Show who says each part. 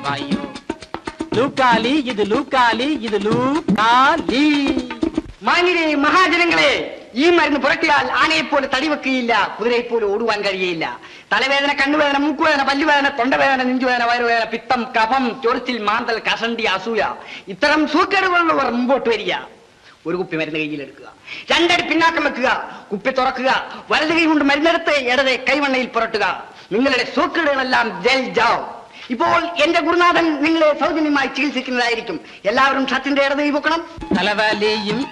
Speaker 1: വായോ ലൂക്കാലി ഇത് ലൂക്കാലി ഇത് ലൂക്കാലി
Speaker 2: മാന്യരെ മഹാജനങ്ങളെ ഈ മരുന്ന് പുരട്ടിയാൽ ആനയെ പോലെ തടി വെക്കുകയില്ല കുതിരയെ പോലെ ഓടുവാൻ കഴിയുകയില്ല തലവേദന കണ്ണുവേദന മൂക്കുവേദന പല്ലുവേദന തൊണ്ടവേദന നെഞ്ചുവേദന വയറുവേദന പിത്തം കഫം ചൊറിച്ചിൽ മാന്തൽ കഷണ്ടി അസൂയ ഇത്തരം സൂക്കേടുകളുള്ളവർ മുമ്പോട്ട് വരിക ഒരു കുപ്പി മരുന്ന് കയ്യിലെടുക്കുക രണ്ടടി പിന്നാക്കം വെക്കുക കുപ്പി തുറക്കുക വലത് കൈ കൊണ്ട് മരുന്നെടുത്ത് ഇടതെ കൈവണ്ണയിൽ പുരട്ടുക നിങ്ങളുടെ സൂക്കേടുകളെല്ലാം ജൽ ജാവ് ഇപ്പോൾ എന്റെ ഗുരുനാഥൻ നിങ്ങളെ സൗജന്യമായി ചികിത്സിക്കുന്നതായിരിക്കും എല്ലാവരും ഷത്തിന്റെ ഇടത് കൈ പൊക്കണം
Speaker 1: തലവലിയും